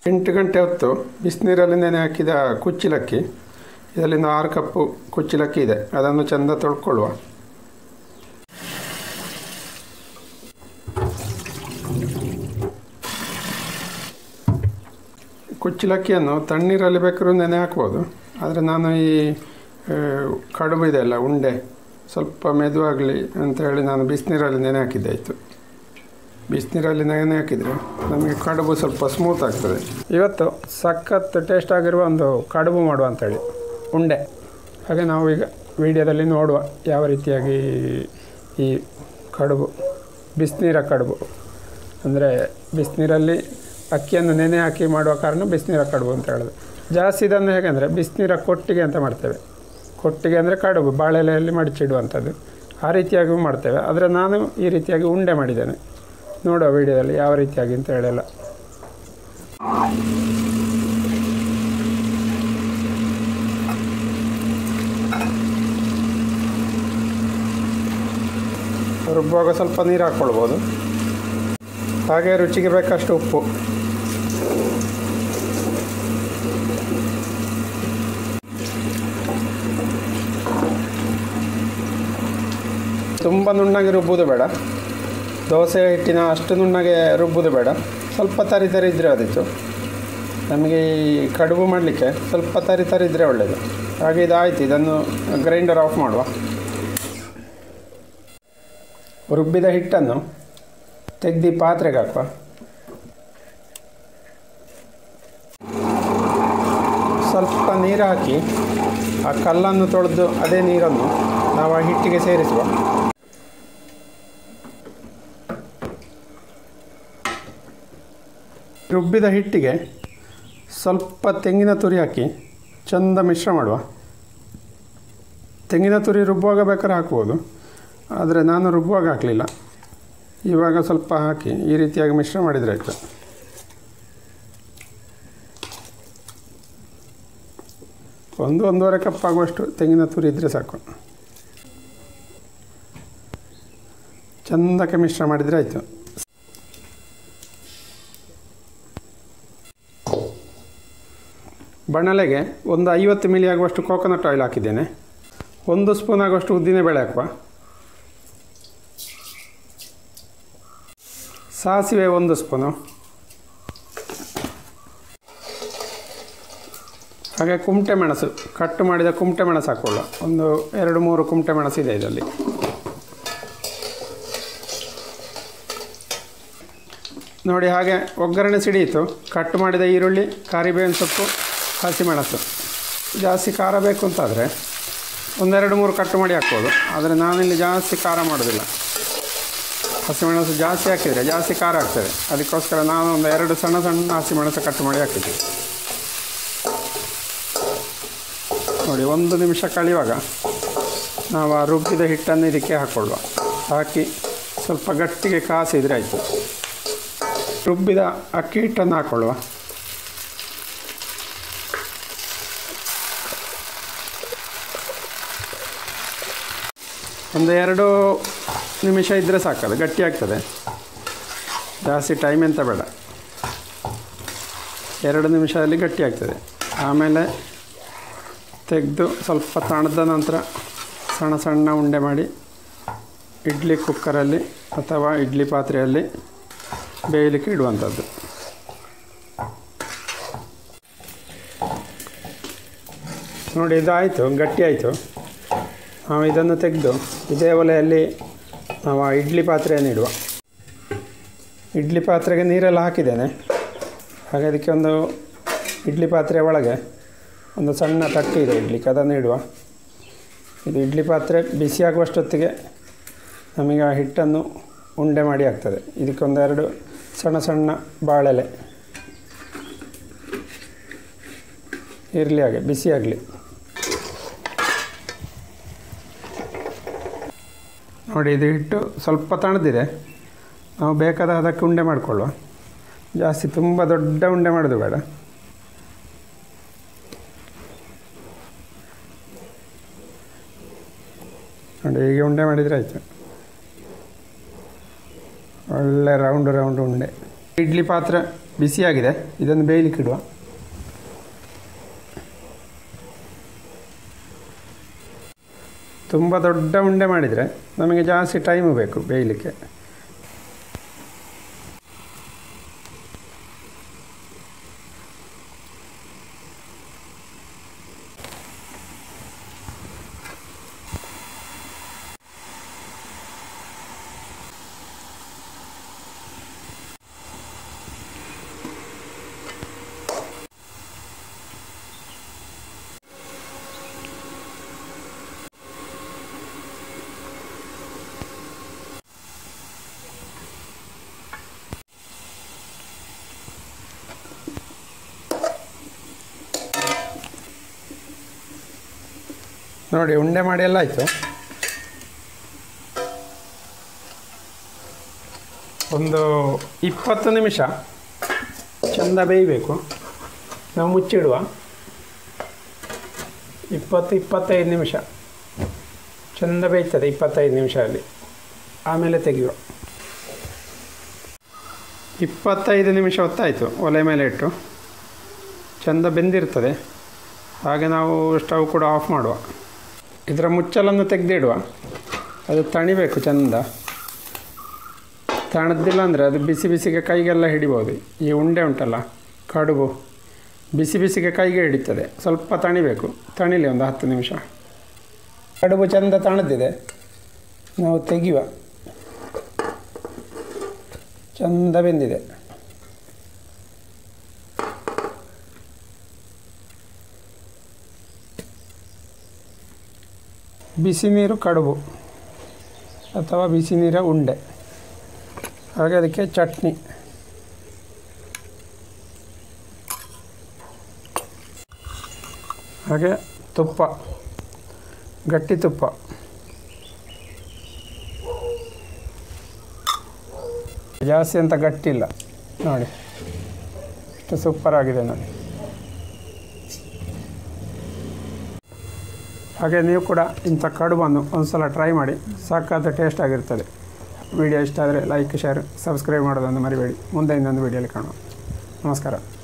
ಎಂಟು ಗಂಟೆ ಹೊತ್ತು ಬಿಸಿನೀರಲ್ಲಿ ನೆನೆ ಹಾಕಿದ ಕುಚ್ಚಿಲಕ್ಕಿ ಇದರಿಂದ ಆರು ಕಪ್ಪು ಕುಚ್ಚಿಲಕ್ಕಿ ಇದೆ ಅದನ್ನು ಚೆಂದ ತೊಳ್ಕೊಳ್ಳುವ ಕುಚ್ಚಿಲಕ್ಕಿಯನ್ನು ತಣ್ಣೀರಲ್ಲಿ ಬೇಕಾದ್ರೂ ನೆನೆ ಹಾಕ್ಬೋದು ಆದರೆ ನಾನು ಈ ಆ, ಕಡುಬು ಇದೆಯಲ್ಲ ಉಂಡೆ ಸ್ವಲ್ಪ ಮೆದುವಾಗಲಿ ಅಂತ ಹೇಳಿ ನಾನು ಬಿಸಿನೀರಲ್ಲಿ ನೆನೆ ಹಾಕಿದ್ದೆ ಆಯಿತು ಬಿಸಿನೀರಲ್ಲಿ ನೆನೆ ಹಾಕಿದರೆ ನಮಗೆ ಕಡುಬು ಸ್ವಲ್ಪ ಸ್ಮೂತ್ ಆಗ್ತದೆ ಇವತ್ತು ಸಖತ್ ಟೇಸ್ಟ್ ಆಗಿರುವ ಒಂದು ಕಡುಬು ಮಾಡುವ ಅಂತೇಳಿ ಉಂಡೆ ಹಾಗೆ ನಾವು ಈಗ ವಿಡಿಯೋದಲ್ಲಿ ನೋಡುವ ಯಾವ ರೀತಿಯಾಗಿ ಈ ಕಡುಬು ಬಿಸಿನೀರ ಕಡುಬು ಅಂದರೆ ಬಿಸಿನೀರಲ್ಲಿ ಅಕ್ಕಿಯನ್ನು ನೆನೆ ಹಾಕಿ ಮಾಡುವ ಕಾರಣ ಬಿಸಿನೀರ ಕಡುಬು ಅಂತ ಹೇಳೋದು ಜಾಸ್ತಿ ಇದನ್ನು ಹೇಗೆಂದರೆ ಬಿಸಿನೀರ ಕೊಟ್ಟಿಗೆ ಅಂತ ಮಾಡ್ತೇವೆ ಕೊಟ್ಟಿಗೆ ಅಂದರೆ ಕಡುಬು ಬಾಳೆಲೆಯಲ್ಲಿ ಮಡಚಿಡುವಂಥದ್ದು ಆ ರೀತಿಯಾಗಿಯೂ ಮಾಡ್ತೇವೆ ಆದರೆ ನಾನು ಈ ರೀತಿಯಾಗಿ ಉಂಡೆ ಮಾಡಿದ್ದೇನೆ ನೋಡುವ ವಿಡಿಯೋದಲ್ಲಿ ಯಾವ ರೀತಿಯಾಗಿ ಅಂತ ಹೇಳಲ್ಲ ರುಬ್ಬುವಾಗ ಸ್ವಲ್ಪ ನೀರು ಹಾಕ್ಕೊಳ್ಬೋದು ಹಾಗೆ ರುಚಿಗೆ ಬೇಕಷ್ಟು ಉಪ್ಪು ತುಂಬ ನುಣ್ಣಗೆ ರುಬ್ಬುವುದು ಬೇಡ ದೋಸೆ ಹಿಟ್ಟಿನ ಅಷ್ಟು ನುಣ್ಣಗೆ ರುಬ್ಬುವುದು ಬೇಡ ಸ್ವಲ್ಪ ತರಿ ತರಿ ಇದ್ದರೆ ಆದಿತ್ತು ನಮಗೆ ಈ ಕಡುಬು ಮಾಡಲಿಕ್ಕೆ ಸ್ವಲ್ಪ ತರಿ ತರಿ ಇದ್ದರೆ ಒಳ್ಳೆಯದು ಹಾಗೆ ಇದಾಯಿತು ಇದನ್ನು ಗ್ರೈಂಡರ್ ಆಫ್ ಮಾಡುವ ರುಬ್ಬಿದ ಹಿಟ್ಟನ್ನು ತೆಗೆದು ಪಾತ್ರೆಗೆ ಹಾಕುವ ಸ್ವಲ್ಪ ನೀರು ಹಾಕಿ ಆ ಕಲ್ಲನ್ನು ತೊಳೆದು ಅದೇ ನೀರನ್ನು ನಾವು ಆ ಹಿಟ್ಟಿಗೆ ಸೇರಿಸುವ ರುಬ್ಬಿದ ಹಿಟ್ಟಿಗೆ ಸ್ವಲ್ಪ ತೆಂಗಿನ ತುರಿ ಹಾಕಿ ಚೆಂದ ಮಿಶ್ರ ಮಾಡುವ ತೆಂಗಿನ ತುರಿ ರುಬ್ಬುವಾಗ ಬೇಕಾದ್ರೆ ಹಾಕ್ಬೋದು ಆದರೆ ನಾನು ರುಬ್ಬುವಾಗ ಹಾಕಲಿಲ್ಲ ಇವಾಗ ಸ್ವಲ್ಪ ಹಾಕಿ ಈ ರೀತಿಯಾಗಿ ಮಿಶ್ರ ಮಾಡಿದರೆ ಆಯಿತು ಒಂದು ಒಂದೂವರೆ ಕಪ್ ಆಗುವಷ್ಟು ತೆಂಗಿನ ತುರಿ ಇದ್ದರೆ ಸಾಕು ಚೆಂದಕ್ಕೆ ಮಿಶ್ರ ಮಾಡಿದರೆ ಆಯಿತು ಬಣಲೆಗೆ ಒಂದು ಐವತ್ತು ಮಿಲಿ ಆಗುವಷ್ಟು ಕೋಕೋನಟ್ ಆಯಿಲ್ ಹಾಕಿದ್ದೇನೆ ಒಂದು ಸ್ಪೂನ್ ಆಗುವಷ್ಟು ಉದ್ದಿನಬೇಳೆ ಹಾಕುವ ಸಾಸಿವೆ ಒಂದು ಸ್ಪೂನು ಹಾಗೆ ಕುಮಟೆ ಮೆಣಸು ಕಟ್ ಮಾಡಿದ ಕುಮಟೆ ಮೆಣಸು ಹಾಕೊಳ್ಳ ಒಂದು ಎರಡು ಮೂರು ಕುಮಟೆ ಮೆಣಸು ಇದೆ ಇದರಲ್ಲಿ ನೋಡಿ ಹಾಗೆ ಒಗ್ಗರಣೆ ಸಿಡಿಯಿತು ಕಟ್ ಮಾಡಿದ ಈರುಳ್ಳಿ ಕರಿಬೇವಿನ ಸೊಪ್ಪು ಹಸಿಮೆಣಸು ಜಾಸ್ತಿ ಖಾರ ಬೇಕು ಅಂತಾದರೆ ಒಂದೆರಡು ಮೂರು ಕಟ್ ಮಾಡಿ ಹಾಕ್ಬೋದು ಆದರೆ ನಾನಿಲ್ಲಿ ಜಾಸ್ತಿ ಖಾರ ಮಾಡೋದಿಲ್ಲ ಹಸಿಮೆಣಸು ಜಾಸ್ತಿ ಹಾಕಿದರೆ ಜಾಸ್ತಿ ಖಾರ ಆಗ್ತದೆ ಅದಕ್ಕೋಸ್ಕರ ನಾನು ಒಂದು ಎರಡು ಸಣ್ಣ ಸಣ್ಣ ಹಸಿಮೆಣಸು ಕಟ್ ಮಾಡಿ ಹಾಕಿದ್ದೆ ನೋಡಿ ಒಂದು ನಿಮಿಷ ಕಳೆಯುವಾಗ ನಾವು ಆ ರುಬ್ಬಿದ ಹಿಟ್ಟನ್ನು ಇದಕ್ಕೆ ಹಾಕ್ಕೊಳ್ಳುವ ಹಾಕಿ ಸ್ವಲ್ಪ ಗಟ್ಟಿಗೆ ಕಾಸಿದರೆ ಆಯಿತು ರುಬ್ಬಿದ ಅಕ್ಕಿ ಹಿಟ್ಟನ್ನು ಹಾಕ್ಕೊಳ್ಳುವ ಒಂದು ಎರಡು ನಿಮಿಷ ಇದ್ದರೆ ಸಾಕದು ಗಟ್ಟಿ ಆಗ್ತದೆ ಜಾಸ್ತಿ ಟೈಮ್ ಎಂತ ಬೇಡ ಎರಡು ನಿಮಿಷದಲ್ಲಿ ಗಟ್ಟಿ ಆಗ್ತದೆ ಆಮೇಲೆ ತೆಗೆದು ಸ್ವಲ್ಪ ತಣದ ನಂತರ ಸಣ್ಣ ಸಣ್ಣ ಉಂಡೆ ಮಾಡಿ ಇಡ್ಲಿ ಕುಕ್ಕರಲ್ಲಿ ಅಥವಾ ಇಡ್ಲಿ ಪಾತ್ರೆಯಲ್ಲಿ ಬೇಯಲಿಕ್ಕೆ ಇಡುವಂಥದ್ದು ನೋಡಿ ಇದಾಯಿತು ಗಟ್ಟಿ ಆಯಿತು ನಾವು ಇದನ್ನು ತೆಗೆದು ಇದೇ ಒಲೆಯಲ್ಲಿ ನಾವು ಆ ಇಡ್ಲಿ ಪಾತ್ರೆಯನ್ನು ಇಡುವ ಇಡ್ಲಿ ಪಾತ್ರೆಗೆ ನೀರೆಲ್ಲ ಹಾಕಿದ್ದೇನೆ ಹಾಗೆ ಅದಕ್ಕೆ ಒಂದು ಇಡ್ಲಿ ಪಾತ್ರೆ ಒಳಗೆ ಒಂದು ಸಣ್ಣ ತಟ್ಟಿ ಇದೆ ಇಡ್ಲಿಕ್ಕೆ ಅದನ್ನು ಇಡುವ ಇದು ಇಡ್ಲಿ ಪಾತ್ರೆ ಬಿಸಿಯಾಗುವಷ್ಟೊತ್ತಿಗೆ ನಮಗೆ ಆ ಹಿಟ್ಟನ್ನು ಉಂಡೆ ಮಾಡಿ ಆಗ್ತದೆ ಇದಕ್ಕೊಂದೆರಡು ಸಣ್ಣ ಸಣ್ಣ ಬಾಳೆಲೆ ಇರಲಿ ಹಾಗೆ ಬಿಸಿಯಾಗಲಿ ನೋಡಿ ಇದು ಹಿಟ್ಟು ಸ್ವಲ್ಪ ತಣದಿದೆ ನಾವು ಬೇಕಾದ ಅದಕ್ಕೆ ಉಂಡೆ ಮಾಡಿಕೊಳ್ಳುವ ಜಾಸ್ತಿ ತುಂಬ ದೊಡ್ಡ ಉಂಡೆ ಮಾಡೋದು ಬೇಡ ನೋಡಿ ಹೀಗೆ ಉಂಡೆ ಮಾಡಿದರೆ ಆಯಿತು ಒಳ್ಳೆ ರೌಂಡ್ ರೌಂಡ್ ಉಂಡೆ ಇಡ್ಲಿ ಪಾತ್ರೆ ಬಿಸಿಯಾಗಿದೆ ಇದನ್ನು ಬೇಯಲಿಕ್ಕೆ ಇಡುವ ತುಂಬ ದೊಡ್ಡ ಉಂಡೆ ಮಾಡಿದರೆ ನಮಗೆ ಜಾಸ್ತಿ ಟೈಮು ಬೇಕು ಬೇಯಲಿಕ್ಕೆ ನೋಡಿ ಉಂಡೆ ಮಾಡಿ ಎಲ್ಲ ಆಯಿತು ಒಂದು ಇಪ್ಪತ್ತು ನಿಮಿಷ ಚೆಂದ ಬೇಯಬೇಕು ನಾವು ಮುಚ್ಚಿಡುವ ಇಪ್ಪತ್ತು ಇಪ್ಪತ್ತೈದು ನಿಮಿಷ ಚೆಂದ ಬೇಯ್ತದೆ ಇಪ್ಪತ್ತೈದು ನಿಮಿಷ ಅಲ್ಲಿ ಆಮೇಲೆ ತೆಗೆಯುವ ಇಪ್ಪತ್ತೈದು ನಿಮಿಷ ಹೊತ್ತಾಯಿತು ಒಲೆ ಮೇಲೆ ಇಟ್ಟು ಚೆಂದ ಬೆಂದಿರ್ತದೆ ಹಾಗೆ ನಾವು ಸ್ಟವ್ ಕೂಡ ಆಫ್ ಮಾಡುವ ಇದರ ಮುಚ್ಚಲನ್ನು ತೆಗೆದಿಡುವ ಅದು ತಣಿಬೇಕು ಚೆಂದ ತಣದಿಲ್ಲ ಅಂದರೆ ಅದು ಬಿಸಿ ಬಿಸಿಗೆ ಕೈಗೆಲ್ಲ ಹಿಡಿಬೋದು ಈ ಉಂಡೆ ಉಂಟಲ್ಲ ಕಡುಬು ಬಿಸಿ ಬಿಸಿಗೆ ಕೈಗೆ ಹಿಡಿತದೆ ಸ್ವಲ್ಪ ತಣಿಬೇಕು ತಣಿಲಿ ಒಂದು ಹತ್ತು ನಿಮಿಷ ಕಡುಬು ಚೆಂದ ತಣದಿದೆ ನಾವು ತೆಗೆಯುವ ಚೆಂದ ಬೆಂದಿದೆ ಬಿಸಿ ನೀರು ಕಡುಬು ಅಥವಾ ಬಿಸಿ ನೀರ ಉಂಡೆ ಹಾಗೆ ಅದಕ್ಕೆ ಚಟ್ನಿ ಹಾಗೆ ತುಪ್ಪ ಗಟ್ಟಿ ತುಪ್ಪ ಜಾಸ್ತಿ ಅಂತ ಗಟ್ಟಿಲ್ಲ ನೋಡಿ ಎಷ್ಟು ಸೂಪರ್ ಆಗಿದೆ ನೋಡಿ ಹಾಗೆ ನೀವು ಕೂಡ ಇಂಥ ಕಡುಬನ್ನು ಒಂದು ಸಲ ಟ್ರೈ ಮಾಡಿ ಸಾಕಾದ ಟೇಸ್ಟ್ ಆಗಿರ್ತದೆ ವಿಡಿಯೋ ಇಷ್ಟ ಆದರೆ ಲೈಕ್ ಶೇರ್ ಸಬ್ಸ್ಕ್ರೈಬ್ ಮಾಡೋದನ್ನು ಮರಿಬೇಡಿ ಮುಂದೆ ಇನ್ನೊಂದು ವಿಡಿಯೋಲಿ ಕಾಣುವ ನಮಸ್ಕಾರ